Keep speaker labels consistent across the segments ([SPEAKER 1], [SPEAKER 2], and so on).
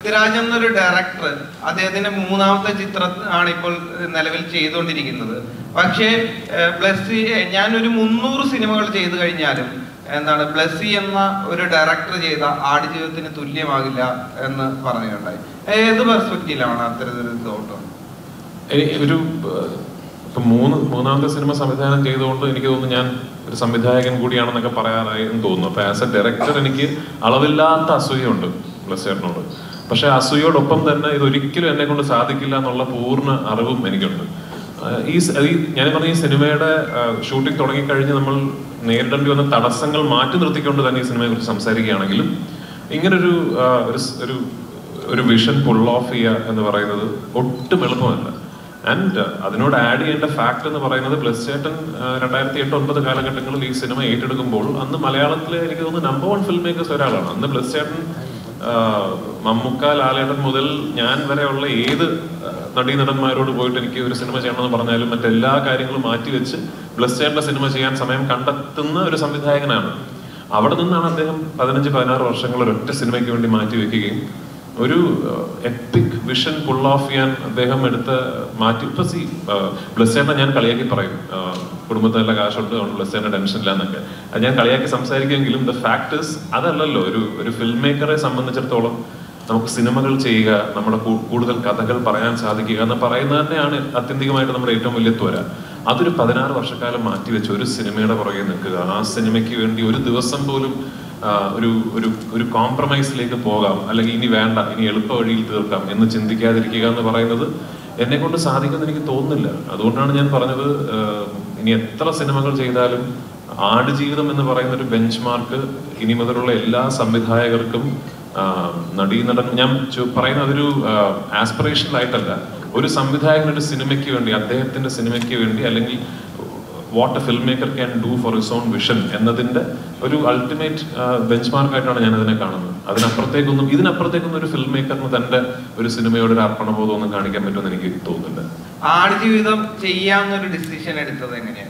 [SPEAKER 1] പൃഥ്വിരാജ് എന്നൊരു ഡയറക്ടർ അദ്ദേഹത്തിന്റെ മൂന്നാമത്തെ ചിത്രം ആണ് ഇപ്പോൾ നിലവിൽ ചെയ്തുകൊണ്ടിരിക്കുന്നത് പക്ഷേ ഏഹ്, ബ്ലസ്സി ഏഹ്, ഞാനൊരു മുന്നൂറ് സിനിമകൾ ചെയ്തു കഴിഞ്ഞാലും എന്താണ് ബ്ലസ്സി എന്ന ഒരു ഡയറക്ടർ ചെയ്ത ആടുജീവിതത്തിന് തുല്യമാകില്ല എന്ന് പറയുകയുണ്ടായി ഏത് പെർസ്പെക്റ്റീവിലാണ് അത്തരത്തിലൊരു തോട്ടം
[SPEAKER 2] എനി- ഒരു ഏഹ്, ഇപ്പൊ മൂന്ന് മൂന്നാമത്തെ സിനിമ സംവിധാനം ചെയ്തുകൊണ്ട് എനിക്ക് തോന്നുന്നു ഞാൻ ഒരു സംവിധായകൻ കൂടിയാണെന്നൊക്കെ പറയാറായി എന്ന് തോന്നുന്നു അപ്പൊ ആസ് എ ഡയറക്ടർ എനിക്ക് അളവില്ലാത്ത അസൂയുണ്ട് ബ്ലസ്സേട്ടനോട് പക്ഷെ അസൂയോടൊപ്പം തന്നെ ഇത് ഒരിക്കലും എന്നെ കൊണ്ട് സാധിക്കില്ല എന്നുള്ള പൂർണ്ണ അറിവും എനിക്കുണ്ട് ആഹ് ഈ സ- ഈ ഞാൻ പറഞ്ഞ ഈ സിനിമയുടെ ഷൂട്ടിംഗ് തുടങ്ങിക്കഴിഞ്ഞ് നമ്മൾ നേരിടേണ്ടി വന്ന തടസ്സങ്ങൾ മാറ്റി നിർത്തിക്കൊണ്ട് തന്നെ ഈ സിനിമയെ കുറിച്ച് സംസാരിക്കുകയാണെങ്കിലും ഇങ്ങനൊരു ആഹ് ഒരു സ്- ഒരു ഒരു വിഷൻ പുൾ ഓഫ് ചെയ്യുക എന്ന് പറയുന്നത് ഒട്ടും എളുപ്പമല്ല ആൻഡ് അതിനോട് ആഡ് ചെയ്യേണ്ട ഫാക്ട് എന്ന് പറയുന്നത് പ്ലസ് ചേട്ടൻ രണ്ടായിരത്തി എട്ട് ഒൻപത് കാലഘട്ടങ്ങളിൽ ഈ സിനിമ ഏറ്റെടുക്കുമ്പോൾ അന്ന് മലയാളത്തിലെ എനിക്ക് തോന്നുന്നു നമ്പർ വൺ ഫിൽം മേക്കേഴ്സ് ഒരാളാണ് അന്ന് പ്ലസ് ചേട്ടൻ ആ, മമ്മൂക്ക ലാലേട്ടൻ മുതൽ ഞാൻ വരെയുള്ള ഏത് ആ, നടീനടന്മാരോട് പോയിട്ട് എനിക്ക് ഒരു സിനിമ ചെയ്യണമെന്ന് പറഞ്ഞാലും മറ്റെല്ലാ കാര്യങ്ങളും മാറ്റിവെച്ച് ബ്ലസ് ചേട്ടന്റെ സിനിമ ചെയ്യാൻ സമയം കണ്ടെത്തുന്ന ഒരു സംവിധായകനാണ് അവിടെ നിന്നാണ് അദ്ദേഹം പതിനഞ്ച് പതിനാറ് വർഷങ്ങൾ ഒരൊറ്റ സിനിമയ്ക്ക് വേണ്ടി മാറ്റി വെക്കുകയും ഒരു എപ്പിക് വിഷൻ പുൾ ഓഫ് ചെയ്യാൻ അദ്ദേഹം എടുത്ത മാറ്റി ഇപ്പൊ സി ബ്ലസ്സേനെ ഞാൻ കളിയാക്കി പറയും ആ, കുടുംബത്തിൽ നല്ല കാശുണ്ട് അതുകൊണ്ട് ബ്ലസ്സേനെ ടെൻഷൻ ഇല്ല എന്നൊക്കെ അത് ഞാൻ കളിയാക്കി സംസാരിക്കുമെങ്കിലും ദ ഫാക്ടേഴ്സ് അതല്ലല്ലോ ഒരു ഒരു ഫിൽം മേക്കറെ സംബന്ധിച്ചിടത്തോളം നമുക്ക് സിനിമകൾ ചെയ്യുക നമ്മുടെ കൂ- കൂടുതൽ കഥകൾ പറയാൻ സാധിക്കുക എന്ന് പറയുന്നത് തന്നെയാണ് ആത്യന്തികമായിട്ട് നമ്മുടെ ഏറ്റവും വലിയ ത്വര അതൊരു പതിനാറ് വർഷക്കാലം മാറ്റിവെച്ച് ഒരു സിനിമയുടെ പുറകെ നിൽക്കുക ആ സിനിമയ്ക്ക് വേണ്ടി ഒരു ദിവസം പോലും ആ, ഒരു ഒരു ഒരു കോംപ്രമൈസിലേക്ക് പോകാം അല്ലെങ്കിൽ ഇനി വേണ്ട ഇനി എളുപ്പ വഴിയിൽ തീർക്കാം എന്ന് ചിന്തിക്കാതിരിക്കുക എന്ന് പറയുന്നത് എന്നെ കൊണ്ട് സാധിക്കുമെന്ന് എനിക്ക് തോന്നുന്നില്ല അതുകൊണ്ടാണ് ഞാൻ പറഞ്ഞത് ആ, ഇനി എത്ര സിനിമകൾ ചെയ്താലും ആടുജീവിതം എന്ന് പറയുന്ന ഒരു ബെഞ്ച് മാർക്ക് ഇനി മുതലുള്ള എല്ലാ സംവിധായകർക്കും ആ, നടീനടൻ ഞാൻ ചു- പറയുന്നത് അതൊരു ആസ്പിറേഷണൽ ആയിട്ടല്ല ഒരു സംവിധായകൻ ഒരു സിനിമയ്ക്ക് വേണ്ടി അദ്ദേഹത്തിന്റെ സിനിമയ്ക്ക് വേണ്ടി അല്ലെങ്കിൽ what a filmmaker can do for his own vision എന്നതിന്റെ ഒരു അൾട്ടിമേറ്റ് ബെഞ്ച് മാർക്കായിട്ടാണ് ഞാൻ അതിനെ കാണുന്നത് അതിനപ്പുറത്തേക്കൊന്നും ഇതിനപ്പുറത്തേക്കൊന്നും ഒരു ഫിൽം മേക്കറിന് തന്റെ ഒരു സിനിമയോട് ഒരു അർപ്പണബോധം ഒന്നും കാണിക്കാൻ പറ്റുമെന്ന് എനിക്ക് തോന്നുന്നില്ല
[SPEAKER 1] ആടുജീവിതം ചെയ്യാന്നൊരു ഡിസിഷൻ എടുത്തത് എങ്ങനെയാണ്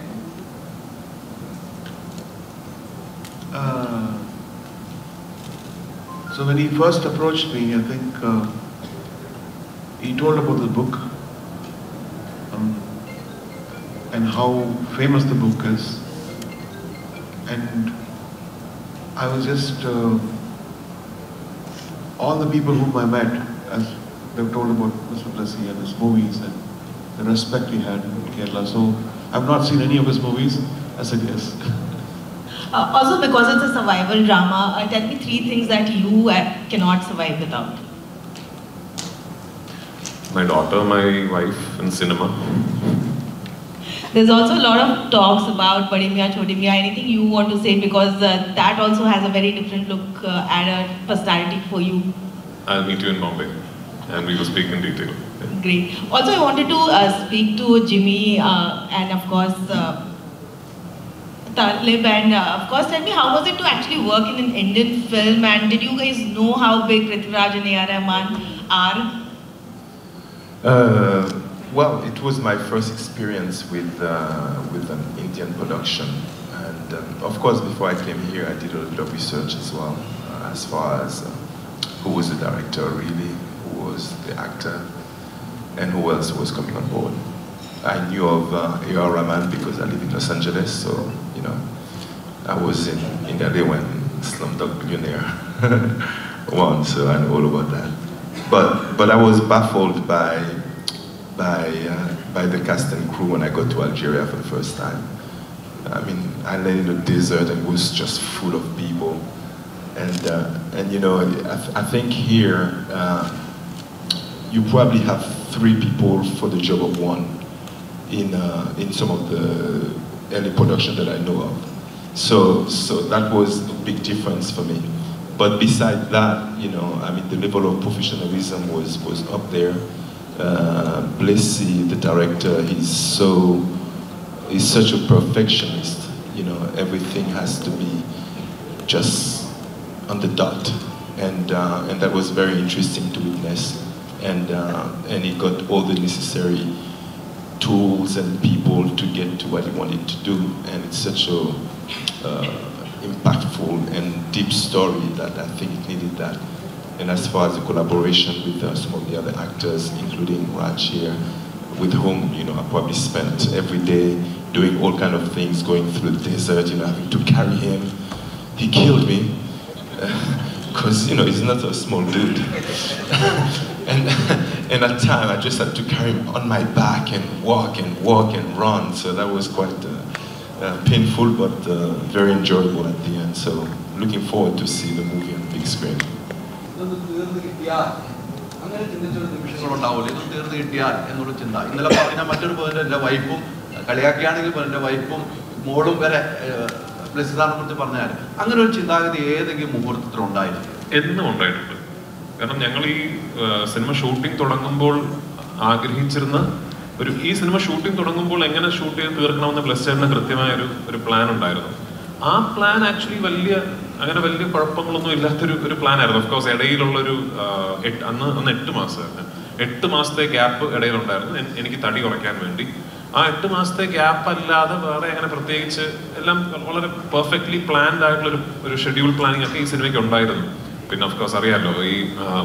[SPEAKER 3] Uh, so when he first approached me, I think uh, he told about the book um, and how famous the book is, and I was just uh, all the people whom I met, as they've told about Mr. Blessy and his movies and the respect he had in Kerala. So I've not seen any of his movies. I said yes.
[SPEAKER 4] Uh, also, because it's a survival drama, uh, tell me three things that you uh, cannot survive without.
[SPEAKER 2] My daughter, my wife in cinema.
[SPEAKER 4] There's also a lot of talks about Badi Miyan, Choti Miyan. Anything you want to say because uh, that also has a very different look uh, and a personality for you.
[SPEAKER 2] I'll meet you in Bombay and we will speak in detail.
[SPEAKER 4] Great. Also, I wanted to uh, speak to Jimmy uh, and of course uh, Talib and uh, of course tell me how was it to actually work in an Indian film and did you guys know how big Prithviraj and A.R. Rahman are?
[SPEAKER 5] Uh, well, it was my first experience with, uh, with an Indian production. And um, of course, before I came here, I did a little bit of research as well, uh, as far as uh, who was the director really, who was the actor, and who else was coming on board. I knew of uh, A.R. Rahman because I live in Los Angeles, so, you know, I was in, in LA when Slumdog Millionaire won, so I know all about that. But, but I was baffled by, by, uh, by the cast and crew when I got to Algeria for the first time. I mean, I landed in the desert and it was just full of people. And, uh, and you know, I, th- I think here, uh, you probably have three people for the job of one in, uh, in some of the early production that I know of. So, so that was a big difference for me. But beside that, you know, I mean, the level of professionalism was, was up there. Uh, Blessy, the director, he's so, he's such a perfectionist. You know, everything has to be just on the dot. And, uh, and that was very interesting to witness. And, uh, and he got all the necessary tools and people to get to what he wanted to do. And it's such a uh, impactful and deep story that I think it needed that. And as far as the collaboration with uh, some of the other actors, including Raj here, with whom you know I probably spent every day doing all kind of things, going through the desert, you know, having to carry him. He killed me because you know he's not a small dude. and and at time I just had to carry him on my back and walk and walk and run. So that was quite uh, uh, painful, but uh, very enjoyable at the end. So looking forward to see the movie on big screen.
[SPEAKER 6] ഇതൊന്ന് തീർന്നു കിട്ടിയാൽ അങ്ങനെ ചിന്തിച്ചൊരു നിമിഷങ്ങളുണ്ടാവില്ല ഇതൊന്ന് തീർന്നു കിട്ടിയാൽ എന്നുള്ള ചിന്ത ഇന്നലെ പറഞ്ഞ മറ്റൊരു പേര് എൻ്റെ വൈഫും കളിയാക്കിയാണെങ്കിൽ പോലും എൻ്റെ വൈഫും മോളും വരെ ബ്ലസ്സിതാനെ കുറിച്ച് പറഞ്ഞാൽ അങ്ങനെ ഒരു ചിന്താഗതി ഏതെങ്കിലും മുഹൂർത്തത്തിൽ ഉണ്ടായിരുന്നു
[SPEAKER 2] എന്നും ഉണ്ടായിട്ടുണ്ട് കാരണം ഞങ്ങൾ ഈ ആ, സിനിമ ഷൂട്ടിംഗ് തുടങ്ങുമ്പോൾ ആഗ്രഹിച്ചിരുന്ന ഒരു ഈ സിനിമ ഷൂട്ടിംഗ് തുടങ്ങുമ്പോൾ എങ്ങനെ ഷൂട്ട് ചെയ്ത് തീർക്കണമെന്ന് പ്ലസ് ചേട്ടന് കൃത്യമായ ഒരു ഒരു പ്ലാൻ ഉണ്ടായിരുന്നു ആ പ്ലാൻ ആക്ച്വലി വലിയ അങ്ങനെ വലിയ കുഴപ്പങ്ങളൊന്നും ഇല്ലാത്തൊരു ഒരു പ്ലാൻ ആയിരുന്നു ഓഫ് കോഴ്സ് ഇടയിലുള്ള ഒരു എട്ട് അന്ന് അന്ന് എട്ട് മാസമായിരുന്നു എട്ട് മാസത്തെ ഗ്യാപ്പ് ഇടയിലുണ്ടായിരുന്നു എൻ- എനിക്ക് തടി കുറയ്ക്കാൻ വേണ്ടി ആ എട്ട് മാസത്തെ ഗ്യാപ്പ് അല്ലാതെ വേറെ അങ്ങനെ പ്രത്യേകിച്ച് എല്ലാം വളരെ പെർഫെക്റ്റ്ലി പ്ലാൻഡ് ആയിട്ടുള്ള ഒരു ഒരു ഷെഡ്യൂൾ പ്ലാനിങ് ഒക്കെ ഈ സിനിമയ്ക്ക് ഉണ്ടായിരുന്നു പിന്നെ ഓഫ് കോഴ്സ് അറിയാലോ ഈ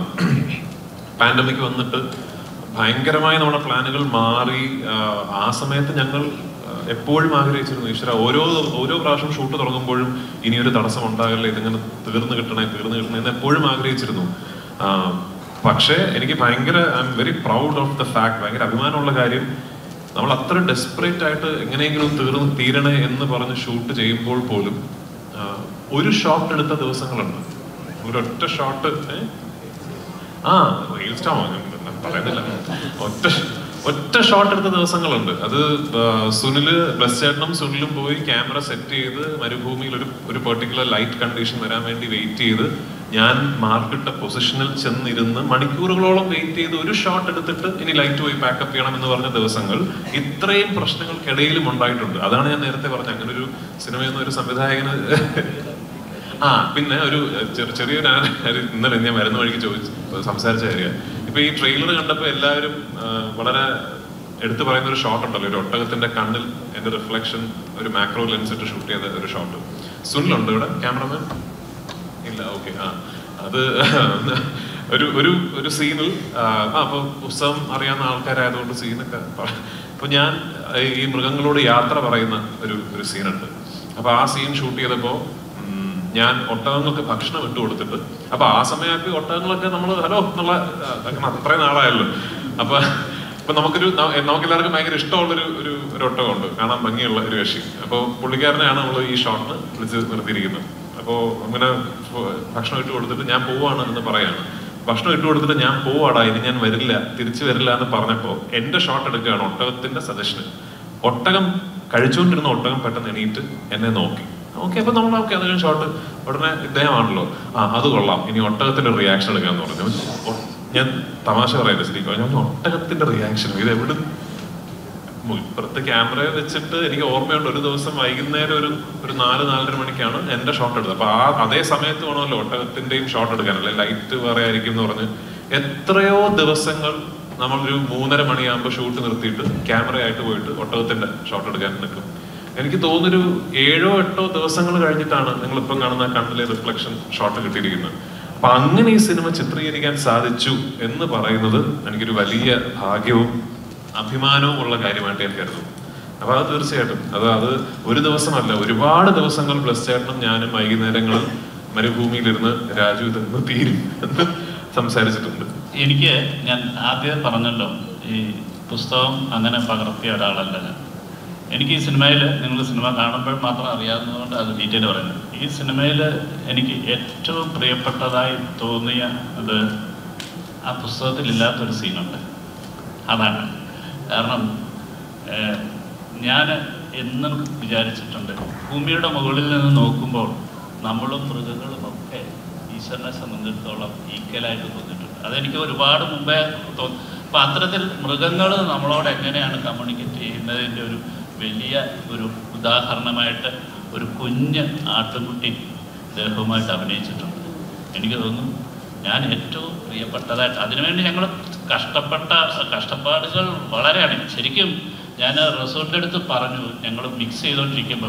[SPEAKER 2] പാൻഡമിക് വന്നിട്ട് ഭയങ്കരമായി നമ്മുടെ പ്ലാനുകൾ മാറി ആ, ആ സമയത്ത് ഞങ്ങൾ ആ, എപ്പോഴും ആഗ്രഹിച്ചിരുന്നു ഈശ്വര ഓരോ ഓരോ പ്രാവശ്യം ഷൂട്ട് തുടങ്ങുമ്പോഴും ഇനിയൊരു തടസ്സം ഉണ്ടാകില്ല ഇതിങ്ങനെ തീർന്നു കിട്ടണേ തീർന്നു കിട്ടണേ എന്ന് എപ്പോഴും ആഗ്രഹിച്ചിരുന്നു ആ, പക്ഷേ എനിക്ക് ഭയങ്കര I am very proud of the fact ഭയങ്കര അഭിമാനമുള്ള കാര്യം നമ്മൾ അത്ര ഡെസ്പറേറ്റ് ആയിട്ട് എങ്ങനെയെങ്കിലും തീർന്ന് തീരണേ എന്ന് പറഞ്ഞ് ഷൂട്ട് ചെയ്യുമ്പോൾ പോലും ആ, ഒരു ഷോട്ട് എടുത്ത ദിവസങ്ങളുണ്ട് ഒരൊറ്റ ഷോട്ട് ആ റീൽ സ്റ്റാർ പറയുന്നില്ല ഒറ്റ ഒറ്റ ഷോട്ട് എടുത്ത ദിവസങ്ങളുണ്ട് അത് ആ, സുനില് ബ്ലസ് ചേട്ടനും സുനിലും പോയി ക്യാമറ സെറ്റ് ചെയ്ത് മരുഭൂമിയിൽ ഒരു ഒരു പെർട്ടിക്കുലർ ലൈറ്റ് കണ്ടീഷൻ വരാൻ വേണ്ടി വെയിറ്റ് ചെയ്ത് ഞാൻ മാർക്കിട്ട പൊസിഷനിൽ ചെന്നിരുന്ന് മണിക്കൂറുകളോളം വെയിറ്റ് ചെയ്ത് ഒരു ഷോട്ട് എടുത്തിട്ട് ഇനി ലൈറ്റ് പോയി പാക്കപ്പ് ചെയ്യണം എന്ന് പറഞ്ഞ ദിവസങ്ങൾ ഇത്രയും പ്രശ്നങ്ങൾക്കിടയിലും ഉണ്ടായിട്ടുണ്ട് അതാണ് ഞാൻ നേരത്തെ പറഞ്ഞത് അങ്ങനെ ഒരു സിനിമയെന്ന ഒരു സംവിധായകന് ആ പിന്നെ ഒരു ചെറിയ ചെറിയൊരു ആ- ഒരു ഇന്നലെ ഞാൻ വരുന്ന വഴിക്ക് ചോദിച്ചു സംസാരിച്ച കാര്യം ഇപ്പൊ ഈ ട്രെയിലർ കണ്ടപ്പോ എല്ലാവരും ആ, വളരെ എടുത്തു പറയുന്ന ഒരു ഷോട്ട് ഉണ്ടല്ലോ ഒരു ഒട്ടകത്തിന്റെ കണ്ണിൽ എന്റെ റിഫ്ലക്ഷൻ ഒരു മാക്രോ ലെൻസ് ഇട്ട് ഷൂട്ട് ചെയ്ത ഒരു ഷോട്ട് സുനിലുണ്ട് ഇവിടെ ക്യാമറമാൻ ഇല്ല ഓക്കെ ആ അത് ഒരു ഒരു ഒരു സീനിൽ ആ അപ്പൊ പുസ്തകം അറിയാവുന്ന ആൾക്കാരായതുകൊണ്ട് സീനൊക്കെ പ- അപ്പൊ ഞാൻ ഈ മൃഗങ്ങളോട് യാത്ര പറയുന്ന ഒരു ഒരു സീനുണ്ട് അപ്പൊ ആ സീൻ ഷൂട്ട് ചെയ്തപ്പോ ഉം, ഞാൻ ഒട്ടകങ്ങൾക്ക് ഭക്ഷണം ഇട്ട് കൊടുത്തിട്ട് അപ്പൊ ആ സമയത്ത് ഒട്ടകങ്ങളൊക്കെ നമ്മൾ ഹലോ എന്നുള്ള ആ, കാരണം അത്രയും നാളായല്ലോ അപ്പൊ ഇപ്പൊ നമുക്കൊരു ന- നമുക്ക് എല്ലാവർക്കും ഭയങ്കര ഇഷ്ടമുള്ളൊരു ഒരു ഒരു ഒട്ടകമുണ്ട് കാണാൻ ഭംഗിയുള്ള ഒരു കക്ഷി അപ്പോൾ പുള്ളിക്കാരനെയാണ് നമ്മൾ ഈ ഷോട്ടിന് വിളിച്ച് നിർത്തിയിരിക്കുന്നത് അപ്പോൾ അങ്ങനെ ഫ- ഭക്ഷണം ഇട്ട് കൊടുത്തിട്ട് ഞാൻ പോവാണ് എന്ന് പറയാണ് ഭക്ഷണം ഇട്ട് കൊടുത്തിട്ട് ഞാൻ പോവാടാ ഇനി ഞാൻ വരില്ല തിരിച്ചു വരില്ല എന്ന് പറഞ്ഞപ്പോൾ എന്റെ ഷോട്ട് എടുക്കുകയാണ് ഒട്ടകത്തിന്റെ സജഷന് ഒട്ടകം കഴിച്ചുകൊണ്ടിരുന്ന ഒട്ടകം പെട്ടെന്ന് എണീറ്റ് എന്നെ നോക്കി ഓക്കെ അപ്പൊ നമ്മൾ ഓക്കെ അത് ഷോട്ട് ഉടനെ ഇദ്ദേഹമാണല്ലോ ആ അത് കൊള്ളാം ഇനി ഒട്ടകത്തിന്റെ റിയാക്ഷൻ എടുക്കാന്ന് പറഞ്ഞു ഒ- ഞാൻ തമാശ പറയല്ലേ ശരിക്കും ഞാൻ പറഞ്ഞു, ഒട്ടകത്തിന്റെ റിയാക്ഷൻ ഇത് എവിടെ ഇപ്പുറത്ത് ക്യാമറ വെച്ചിട്ട് എനിക്ക് ഓർമ്മയുണ്ട് ഒരു ദിവസം വൈകുന്നേരം ഒരു ഒരു നാല് നാലര മണിക്കാണ് എന്റെ ഷോട്ട് എടുത്തത് അപ്പൊ ആ അതേ സമയത്ത് വേണമല്ലോ ഒട്ടകത്തിന്റെയും ഷോട്ട് എടുക്കാൻ അല്ലെ ലൈറ്റ് വേറെ ആയിരിക്കും എന്ന് പറഞ്ഞ് എത്രയോ ദിവസങ്ങൾ നമ്മളൊരു മൂന്നര മണിയാകുമ്പോൾ ഷൂട്ട് നിർത്തിയിട്ട് ക്യാമറയായിട്ട് പോയിട്ട് ഒട്ടകത്തിന്റെ ഷോട്ട് എടുക്കാൻ നിൽക്കും എനിക്ക് തോന്നുന്നൊരു ഏഴോ എട്ടോ ദിവസങ്ങൾ കഴിഞ്ഞിട്ടാണ് നിങ്ങൾ ഇപ്പം കാണുന്ന ആ കണ്ണിലെ റിഫ്ലക്ഷൻ ഷോട്ട് കിട്ടിയിരിക്കുന്നത് അപ്പൊ അങ്ങനെ ഈ സിനിമ ചിത്രീകരിക്കാൻ സാധിച്ചു എന്ന് പറയുന്നത് എനിക്കൊരു വലിയ ഭാഗ്യവും അഭിമാനവും ഉള്ള കാര്യമായിട്ട് ഞാൻ കരുതുന്നു അപ്പൊ അത് തീർച്ചയായിട്ടും അത് അത് ഒരു ദിവസമല്ല ഒരുപാട് ദിവസങ്ങൾ പ്ലസ് ചേട്ടനും ഞാനും വൈകുന്നേരങ്ങളിൽ മരുഭൂമിയിലിരുന്ന് രാജു ഇതെന്ന് തീരും എന്ന് സംസാരിച്ചിട്ടുണ്ട്
[SPEAKER 7] എനിക്ക് ഞാൻ ആദ്യം പറഞ്ഞല്ലോ ഈ പുസ്തകം അങ്ങനെ പകർത്തിയ ഒരാളല്ല ഞാൻ എനിക്ക് ഈ സിനിമയിൽ നിങ്ങൾ സിനിമ കാണുമ്പോൾ മാത്രം അറിയാവുന്നതുകൊണ്ട് അത് ഡീറ്റെയിൽ പറയുന്നത് ഈ സിനിമയിൽ എനിക്ക് ഏറ്റവും പ്രിയപ്പെട്ടതായി തോന്നിയ അത് ആ പുസ്തകത്തിൽ ഇല്ലാത്തൊരു സീനുണ്ട് അതാണ് കാരണം ഞാൻ എന്നും വിചാരിച്ചിട്ടുണ്ട് ഭൂമിയുടെ മുകളിൽ നിന്ന് നോക്കുമ്പോൾ നമ്മളും മൃഗങ്ങളും ഒക്കെ ഈശ്വരനെ സംബന്ധിച്ചിടത്തോളം ഈക്വലായിട്ട് തോന്നിയിട്ടുണ്ട് അതെനിക്ക് ഒരുപാട് മുമ്പേ തോന്നി അപ്പം അത്തരത്തിൽ മൃഗങ്ങൾ നമ്മളോട് എങ്ങനെയാണ് കമ്മ്യൂണിക്കേറ്റ് ചെയ്യുന്നതിൻ്റെ ഒരു വലിയ ഒരു ഉദാഹരണമായിട്ട് ഒരു കുഞ്ഞ് ആട്ടുംകുട്ടി ദേഹവുമായിട്ട് അഭിനയിച്ചിട്ടുണ്ട് എനിക്ക് തോന്നുന്നു ഞാൻ ഏറ്റവും പ്രിയപ്പെട്ടതായിട്ട് അതിനുവേണ്ടി ഞങ്ങൾ കഷ്ടപ്പെട്ട കഷ്ടപ്പാടുകൾ വളരെയാണ് ശരിക്കും ഞാൻ റിസോർട്ടിൻ്റെ അടുത്ത് പറഞ്ഞു ഞങ്ങൾ മിക്സ് ചെയ്തുകൊണ്ടിരിക്കുമ്പം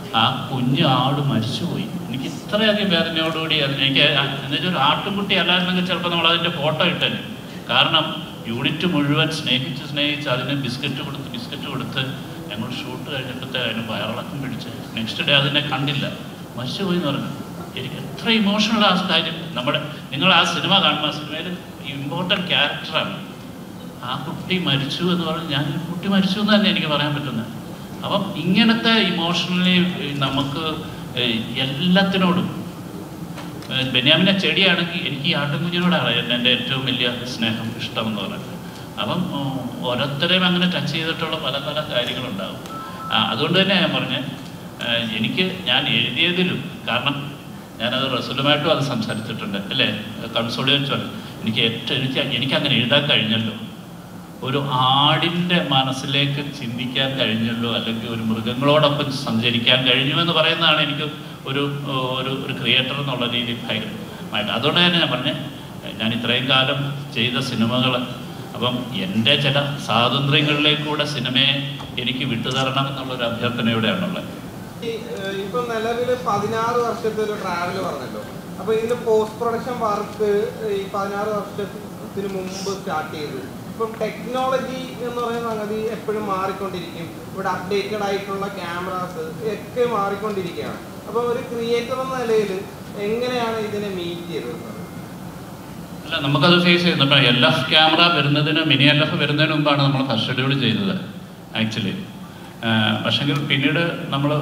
[SPEAKER 7] ആ കുഞ്ഞു ആട് മരിച്ചുപോയി എനിക്ക് ഇത്രയധികം വേദനയോടുകൂടി അത് എനിക്ക് എന്നുവെച്ചാൽ ഒരു ആട്ടുംകുട്ടി അല്ലായിരുന്നെങ്കിൽ ചിലപ്പോൾ നമ്മൾ അതിൻ്റെ ഫോട്ടോ ഇട്ടേനെ കാരണം യൂണിറ്റ് മുഴുവൻ സ്നേഹിച്ച് സ്നേഹിച്ച് അതിന് ബിസ്ക്കറ്റ് കൊടുത്ത് ബിസ്ക്കറ്റ് കൊടുത്ത് ഞങ്ങൾ ഷൂട്ട് കഴിഞ്ഞപ്പോഴത്തെ അതിന് വയറിളക്കം പിടിച്ച് നെക്സ്റ്റ് ഡേ അതിനെ കണ്ടില്ല മരിച്ചുപോയി എന്ന് പറഞ്ഞു എനിക്ക് എത്ര ഇമോഷണൽ ആ കാര്യം നമ്മുടെ നിങ്ങൾ ആ സിനിമ കാണുമ്പോൾ ആ സിനിമയിൽ ഇമ്പോർട്ടൻറ്റ് ക്യാരക്ടറാണ് ആ കുട്ടി മരിച്ചു എന്ന് പറഞ്ഞ് ഞാൻ ഈ കുട്ടി മരിച്ചു എന്ന് തന്നെ എനിക്ക് പറയാൻ പറ്റുന്നത് അപ്പം ഇങ്ങനത്തെ ഇമോഷണലി നമുക്ക് ഏഹ്, എല്ലാത്തിനോടും ഏഹ്, ബെന്യാമിനെ ചെടിയാണെങ്കിൽ എനിക്ക് ഈ ആട്ടുംകുഞ്ഞിനോടാണ് എൻ്റെ എൻ്റെ ഏറ്റവും വലിയ സ്നേഹം ഇഷ്ടം എന്ന് പറയുന്നത് അപ്പം ഉം, ഓരോരുത്തരെയും അങ്ങനെ ടച്ച് ചെയ്തിട്ടുള്ള പല പല കാര്യങ്ങളുണ്ടാകും ആ, അതുകൊണ്ട് തന്നെ ഞാൻ പറഞ്ഞത് ഏഹ്, എനിക്ക് ഞാൻ എഴുതിയതിലും കാരണം ഞാനത് റസൂലുമായിട്ടും അത് സംസാരിച്ചിട്ടുണ്ട് അല്ലേ കൺസോളിയേറ്റ് എനിക്ക് ഏറ്റവും എനിക്ക് എനിക്ക് അങ്ങനെ എഴുതാൻ കഴിഞ്ഞല്ലോ ഒരു ആടിൻ്റെ മനസ്സിലേക്ക് ചിന്തിക്കാൻ കഴിഞ്ഞല്ലോ അല്ലെങ്കിൽ ഒരു മൃഗങ്ങളോടൊപ്പം സഞ്ചരിക്കാൻ കഴിഞ്ഞു എന്ന് പറയുന്നതാണ് എനിക്ക് ഒരു ഒരു ഒരു ക്രിയേറ്റർ എന്നുള്ള രീതിയിൽ ഭയങ്കരമായിട്ട് അതുകൊണ്ട് തന്നെ ഞാൻ പറഞ്ഞേ ഞാൻ ഇത്രയും കാലം ചെയ്ത സിനിമകൾ അപ്പം എൻ്റെ ചില സ്വാതന്ത്ര്യങ്ങളിലേക്കൂടെ സിനിമയെ എനിക്ക് വിട്ടുതരണം എന്നുള്ളൊരു അഭ്യർത്ഥനയോടെയാണുള്ളത്
[SPEAKER 8] ഈ, ഏഹ്, ഇപ്പൊ നിലവില് പതിനാറ് വർഷത്തെ ഒരു ട്രാവൽ പറഞ്ഞല്ലോ അപ്പൊ ഇതിന്റെ പോസ്റ്റ് പ്രൊഡക്ഷൻ വർക്ക് ഈ പതിനാറ് വർഷത്തിന് മുമ്പ് സ്റ്റാർട്ട് ചെയ്തത് ഇപ്പം ടെക്നോളജി എന്ന് പറയുന്ന സംഗതി എപ്പോഴും മാറിക്കൊണ്ടിരിക്കും ഇവിടെ അപ്ഡേറ്റഡ് ആയിട്ടുള്ള ക്യാമറാസ് ഒക്കെ മാറിക്കൊണ്ടിരിക്കുകയാണ് അപ്പൊ ഒരു ക്രിയേറ്റർ എന്ന നിലയിൽ എങ്ങനെയാണ് ഇതിനെ മീറ്റ് ചെയ്തത്
[SPEAKER 7] അല്ല നമുക്കത് ഫേസ് ചെയ്യുന്നു ഇപ്പം എൽ എഫ് ക്യാമറ വരുന്നതിന് മിനി എൽ എഫ് വരുന്നതിന് മുമ്പാണ് നമ്മൾ ഫസ്റ്റ് ഷെഡ്യൂൾ ചെയ്തത് ആക്ച്വലി പക്ഷെങ്കിൽ പിന്നീട് നമ്മൾ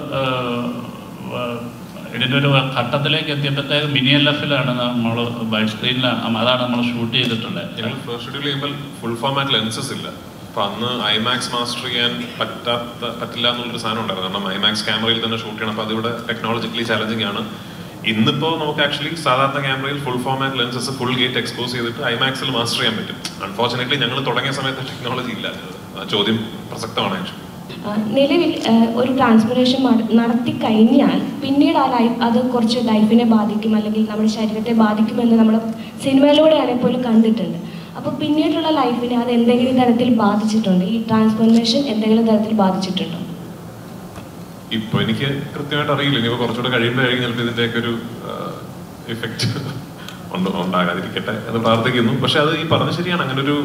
[SPEAKER 7] ഇതിൻ്റെ ഒരു ഘട്ടത്തിലേക്ക് എത്തിയപ്പോഴത്തേക്ക് മിനി എൽ എഫിലാണ് നമ്മൾ വൈഡ് സ്ക്രീനിലാണ് അതാണ് നമ്മൾ ഷൂട്ട് ചെയ്തിട്ടുള്ളത്
[SPEAKER 2] ഞങ്ങൾ ഫസ്റ്റ് ഷെഡ്യൂൾ ചെയ്യുമ്പോൾ ഫുൾ ഫോമാറ്റ് ലെൻസസ് ഇല്ല അപ്പൊ അന്ന് ഐമാക്സ് മാസ്റ്റർ ചെയ്യാൻ പറ്റാത്ത പറ്റില്ല എന്നുള്ളൊരു സാധനം ഉണ്ടായിരുന്നു കാരണം ഐമാക്സ് ക്യാമറയിൽ തന്നെ ഷൂട്ട് ചെയ്യണം അപ്പൊ അതിവിടെ ടെക്നോളജിക്കലി ചാലഞ്ചിങ് ആണ് ഇന്നിപ്പോ നമുക്ക് ആക്ച്വലി സാധാരണ ക്യാമറയിൽ full format lenses full gate expose ചെയ്തിട്ട് ഐമാക്സിൽ മാസ്റ്റർ ചെയ്യാൻ പറ്റും അൺഫോർച്ചുനേറ്റ്ലി ഞങ്ങൾ തുടങ്ങിയ സമയത്ത് ടെക്നോളജി ഇല്ല ആ ചോദ്യം പ്രസക്തമാണ് ആക്ച്വലി
[SPEAKER 9] ആ, നിലവിൽ ആ, ഒരു ട്രാൻസ്ഫോർമേഷൻ നടത്തി കഴിഞ്ഞാൽ പിന്നീട് ആ ലൈഫ് അത് കുറച്ച് ലൈഫിനെ ബാധിക്കും അല്ലെങ്കിൽ നമ്മുടെ ശരീരത്തെ ബാധിക്കുമെന്ന് നമ്മൾ സിനിമയിലൂടെയാണെങ്കിൽ പോലും കണ്ടിട്ടുണ്ട് അപ്പോൾ പിന്നീടുള്ള ലൈഫിനെ അത് എന്തെങ്കിലും തരത്തിൽ ബാധിച്ചിട്ടുണ്ട് ഈ ട്രാൻസ്ഫോർമേഷൻ എന്തെങ്കിലും തരത്തിൽ ബാധിച്ചിട്ടുണ്ടോ
[SPEAKER 2] ഇപ്പൊ എനിക്ക് കൃത്യമായിട്ട് അറിയില്ല ഇനിയിപ്പോ കുറച്ചുകൂടെ കഴിയുമ്പോഴായിരിക്കും ചിലപ്പോൾ ഇതിന്റെയൊക്കെ ഒരു ഇഫക്റ്റ് ഉണ്ട് ഉണ്ടാകാതിരിക്കട്ടെ എന്ന് പ്രാർത്ഥിക്കുന്നു പക്ഷെ അത് ഈ പറഞ്ഞ ശരിയാണ് അങ്ങനെ ഒരു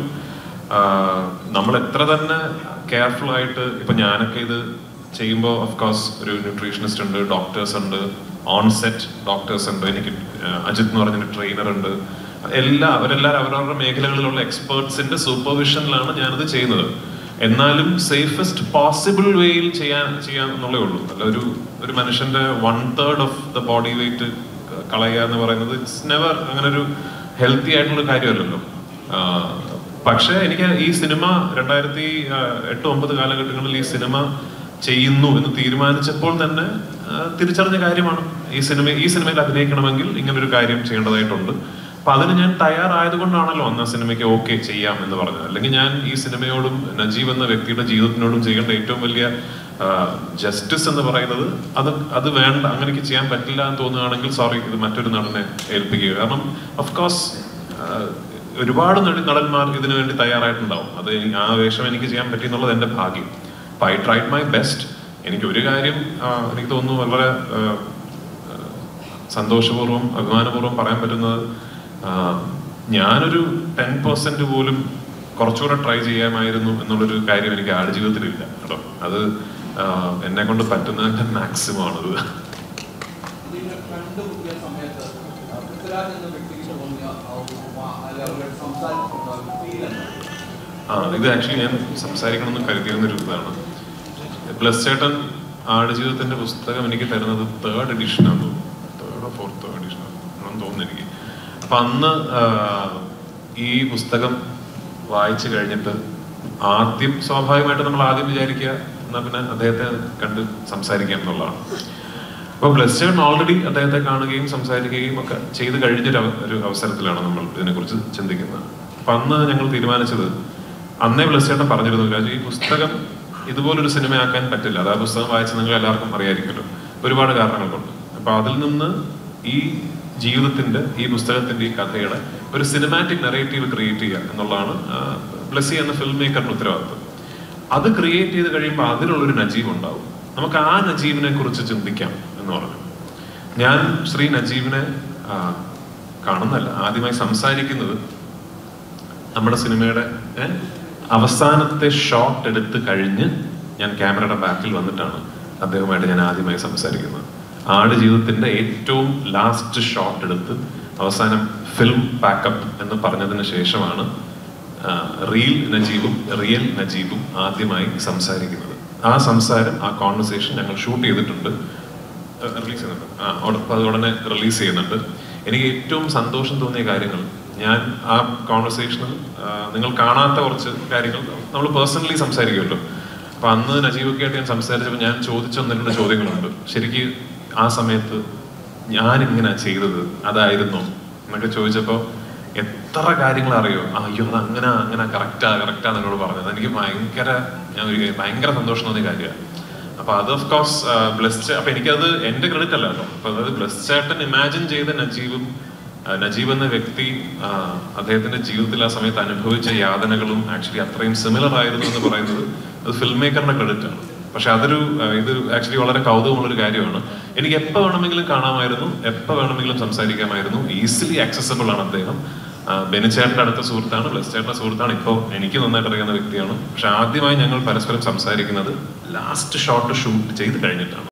[SPEAKER 2] നമ്മൾ എത്ര തന്നെ കെയർഫുൾ ആയിട്ട് ഇപ്പൊ ഞാനൊക്കെ ഇത് ചെയ്യുമ്പോൾ ഓഫ് കോഴ്സ് ഒരു ന്യൂട്രീഷനിസ്റ്റ് ഉണ്ട് ഡോക്ടേഴ്സ് ഉണ്ട് ഓൺ സെറ്റ് ഡോക്ടേഴ്സ് ഉണ്ട് എനിക്ക് ആ, അജിത് എന്ന് പറഞ്ഞൊരു ട്രെയിനർ ഉണ്ട് എല്ലാ അവരെല്ലാവരും അവരവരുടെ മേഖലകളിലുള്ള എക്സ്പേർട്സിന്റെ സൂപ്പർവിഷനിലാണ് ഞാനിത് ചെയ്യുന്നത് എന്നാലും സേഫസ്റ്റ് പോസിബിൾ വേയിൽ ചെയ്യാൻ ചെയ്യാൻ എന്നുള്ളേ ഉള്ളൂ അല്ല ഒരു ഒരു മനുഷ്യന്റെ one third of the body weight കളയുക എന്ന് പറയുന്നത് ഇറ്റ്സ് നെവർ അങ്ങനെ ഒരു ഹെൽത്തി ആയിട്ടുള്ള കാര്യമല്ലല്ലോ ആ, പക്ഷേ എനിക്ക് ഈ സിനിമ രണ്ടായിരത്തി ആ, എട്ട് ഒമ്പത് കാലഘട്ടങ്ങളിൽ ഈ സിനിമ ചെയ്യുന്നു എന്ന് തീരുമാനിച്ചപ്പോൾ തന്നെ ആ, തിരിച്ചറിഞ്ഞ കാര്യമാണ് ഈ സിനിമ ഈ സിനിമയിൽ അഭിനയിക്കണമെങ്കിൽ ഇങ്ങനൊരു കാര്യം ചെയ്യേണ്ടതായിട്ടുണ്ട് അപ്പൊ അതിന് ഞാൻ തയ്യാറായതുകൊണ്ടാണല്ലോ അന്ന് ആ സിനിമയ്ക്ക് ഓക്കെ ചെയ്യാം എന്ന് പറഞ്ഞത് അല്ലെങ്കിൽ ഞാൻ ഈ സിനിമയോടും നജീബ് എന്ന വ്യക്തിയുടെ ജീവിതത്തിനോടും ചെയ്യേണ്ട ഏറ്റവും വലിയ ജസ്റ്റിസ് എന്ന് പറയുന്നത് അത് അത് വേണ്ട അങ്ങനെയൊക്കെ ചെയ്യാൻ പറ്റില്ല എന്ന് തോന്നുകയാണെങ്കിൽ സോറി ഇത് മറ്റൊരു നടനെ ഏൽപ്പിക്കുക കാരണം ഓഫ് കോഴ്സ് ഒരുപാട് നടി നടന്മാർ ഇതിനു വേണ്ടി തയ്യാറായിട്ടുണ്ടാവും അത് എനി- ആ വേഷം എനിക്ക് ചെയ്യാൻ പറ്റി എന്നുള്ളത് എന്റെ ഭാഗ്യം അപ്പൊ ഐ ട്രൈഡ് മൈ ബെസ്റ്റ് എനിക്ക് ഒരു കാര്യം ആ, എനിക്ക് തോന്നുന്നു വളരെ ആ, ആ, സന്തോഷപൂർവ്വം അഭിമാനപൂർവ്വം പറയാൻ പറ്റുന്നത് ആ, ഞാനൊരു ടെൻ പെർസെന്റ് പോലും കുറച്ചുകൂടെ ട്രൈ ചെയ്യാമായിരുന്നു എന്നുള്ളൊരു കാര്യം എനിക്ക് ആടുജീവിതത്തിലില്ല കേട്ടോ അത് ആ, എന്നെ കൊണ്ട് പറ്റുന്നതിന്റെ മാക്സിമം ആണത്
[SPEAKER 8] ഇതിനെ കണ്ടുമുട്ടിയ സമയത്ത് ആ, പൃഥ്വിരാജ് എന്ന വ്യക്തിക്ക് തോന്നിയ ആ ഒരു വാ- അല്ലെങ്കിൽ സംസാരിച്ചിട്ടുള്ള ഫീൽ എന്താണ്
[SPEAKER 2] ആ ഇത് ആക്ച്വലി ഞാൻ സംസാരിക്കണമെന്ന് കരുതിയിരുന്ന ഒരു ഇതാണ് പ്ലസ് ചേട്ടൻ ആടുജീവിതത്തിന്റെ പുസ്തകം എനിക്ക് തരുന്നത് തേർഡ് എഡിഷൻ ആണ് തേർഡോ ഫോർത്തോ എഡിഷൻ ആണെന്ന് തോന്നുന്നു എനിക്ക് അപ്പൊ അന്ന് ആ, ഈ പുസ്തകം വായിച്ചു കഴിഞ്ഞിട്ട് ആദ്യം സ്വാഭാവികമായിട്ട് നമ്മൾ ആദ്യം വിചാരിക്കുക എന്നാ പിന്നെ അദ്ദേഹത്തെ കണ്ട് സംസാരിക്കാം എന്നുള്ളതാണ് അപ്പൊ ബ്ലസ് ചേട്ടൻ ഓൾറെഡി അദ്ദേഹത്തെ കാണുകയും സംസാരിക്കുകയും ഒക്കെ ചെയ്ത് കഴിഞ്ഞൊരു അവ- ഒരു അവസരത്തിലാണ് നമ്മൾ ഇതിനെക്കുറിച്ച് ചിന്തിക്കുന്നത് അപ്പൊ അന്ന് ഞങ്ങൾ തീരുമാനിച്ചത് അന്നേ ബ്ലസ് ചേട്ടൻ പറഞ്ഞിരുന്നു രാജു ഈ പുസ്തകം ഇതുപോലൊരു സിനിമയാക്കാൻ പറ്റില്ല അത് ആ പുസ്തകം വായിച്ച് നിങ്ങൾ എല്ലാവർക്കും അറിയായിരിക്കുമല്ലോ ഒരുപാട് കാരണങ്ങൾ കൊണ്ട് അപ്പൊ അതിൽ നിന്ന് ഈ ജീവിതത്തിന്റെ ഈ പുസ്തകത്തിന്റെ ഈ കഥയുടെ ഒരു സിനിമാറ്റിക് നെറേറ്റീവ് ക്രിയേറ്റ് ചെയ്യുക എന്നുള്ളതാണ് ആ, ബ്ലസ്സി എന്ന ഫിൽം മേക്കറിന്റെ ഉത്തരവാദിത്വം അത് ക്രിയേറ്റ് ചെയ്ത് കഴിയുമ്പോൾ അതിനുള്ളൊരു നജീവ് ഉണ്ടാവും നമുക്ക് ആ നജീബിനെ കുറിച്ച് ചിന്തിക്കാം എന്ന് പറഞ്ഞു ഞാൻ ശ്രീ നജീബിനെ ആ, കാണുന്നല്ല ആദ്യമായി സംസാരിക്കുന്നത് നമ്മുടെ സിനിമയുടെ ഏ, അവസാനത്തെ ഷോട്ട് എടുത്ത് കഴിഞ്ഞ് ഞാൻ ക്യാമറയുടെ ബാക്കിൽ വന്നിട്ടാണ് അദ്ദേഹവുമായിട്ട് ഞാൻ ആദ്യമായി സംസാരിക്കുന്നത് ആട് ജീവിതത്തിന്റെ ഏറ്റവും ലാസ്റ്റ് ഷോട്ട് എടുത്ത് അവസാനം ഫിലിം പാക്കപ്പ് എന്ന് പറഞ്ഞതിന് ശേഷമാണ് ആ, റീൽ നജീബും റിയൽ നജീബും ആദ്യമായി സംസാരിക്കുന്നത് ആ സംസാരം ആ കോൺവെർസേഷൻ ഞങ്ങൾ ഷൂട്ട് ചെയ്തിട്ടുണ്ട് റിലീസ് ചെയ്യുന്നുണ്ട് ആ ഉട- അപ്പൊ അത് ഉടനെ റിലീസ് ചെയ്യുന്നുണ്ട് എനിക്ക് ഏറ്റവും സന്തോഷം തോന്നിയ കാര്യങ്ങൾ ഞാൻ ആ കോൺവെർസേഷനിൽ നിങ്ങൾ കാണാത്ത കുറച്ച് കാര്യങ്ങൾ നമ്മൾ പേഴ്സണലി സംസാരിക്കുമല്ലോ അപ്പൊ അന്ന് നജീബൊക്കെ ആയിട്ട് ഞാൻ സംസാരിച്ചപ്പോൾ ഞാൻ ചോദിച്ച ഒന്ന് രണ്ട് ചോദ്യങ്ങളുണ്ട് ശരിക്ക് ആ സമയത്ത് ഞാൻ ഇങ്ങനെ ചെയ്തത് അതായിരുന്നോ എന്നൊക്കെ ചോദിച്ചപ്പോൾ എത്ര കാര്യങ്ങൾ അറിയോ ആ, അയ്യോ അത് അങ്ങനെ അങ്ങനെ കറക്റ്റാ കറക്റ്റാ എന്നോട് പറഞ്ഞത് എനിക്ക് ഭയങ്കര ഞാൻ ഒരു ഭയങ്കര സന്തോഷം തോന്നിയ കാര്യമാണ് അപ്പൊ അത് ഓഫ് കോഴ്സ് ബ്ലസ് അപ്പൊ എനിക്കത് എന്റെ ക്രെഡിറ്റ് അല്ല കേട്ടോ അപ്പൊ അതായത് ബ്ലസ് ചേട്ടൻ ഇമാജിൻ ചെയ്ത നജീബും ആ, നജീബ് എന്ന വ്യക്തി ആ, അദ്ദേഹത്തിന്റെ ജീവിതത്തിൽ ആ സമയത്ത് അനുഭവിച്ച യാതനകളും ആക്ച്വലി അത്രയും സിമിലർ ആയിരുന്നു എന്ന് പറയുന്നത് അത് ഫിൽം മേക്കറിന്റെ ക്രെഡിറ്റ് ആണ് പക്ഷെ അതൊരു ആ, ഇത് ആക്ച്വലി വളരെ കൗതുകമുള്ളൊരു കാര്യമാണ് എനിക്ക് എപ്പോൾ വേണമെങ്കിലും കാണാമായിരുന്നു എപ്പോൾ വേണമെങ്കിലും സംസാരിക്കാമായിരുന്നു ഈസിലി ആക്സസബിൾ ആണ് അദ്ദേഹം ആ, ബെനിച്ചേട്ടന്റെ അടുത്ത സുഹൃത്താണ് ബ്ലസ് ചേട്ടന്റെ സുഹൃത്താണ് ഇപ്പോൾ എനിക്ക് നന്നായിട്ട് അറിയുന്ന വ്യക്തിയാണ് പക്ഷെ ആദ്യമായി ഞങ്ങൾ പരസ്പരം സംസാരിക്കുന്നത് ലാസ്റ്റ് ഷോട്ട് ഷൂട്ട് ചെയ്ത് കഴിഞ്ഞിട്ടാണ്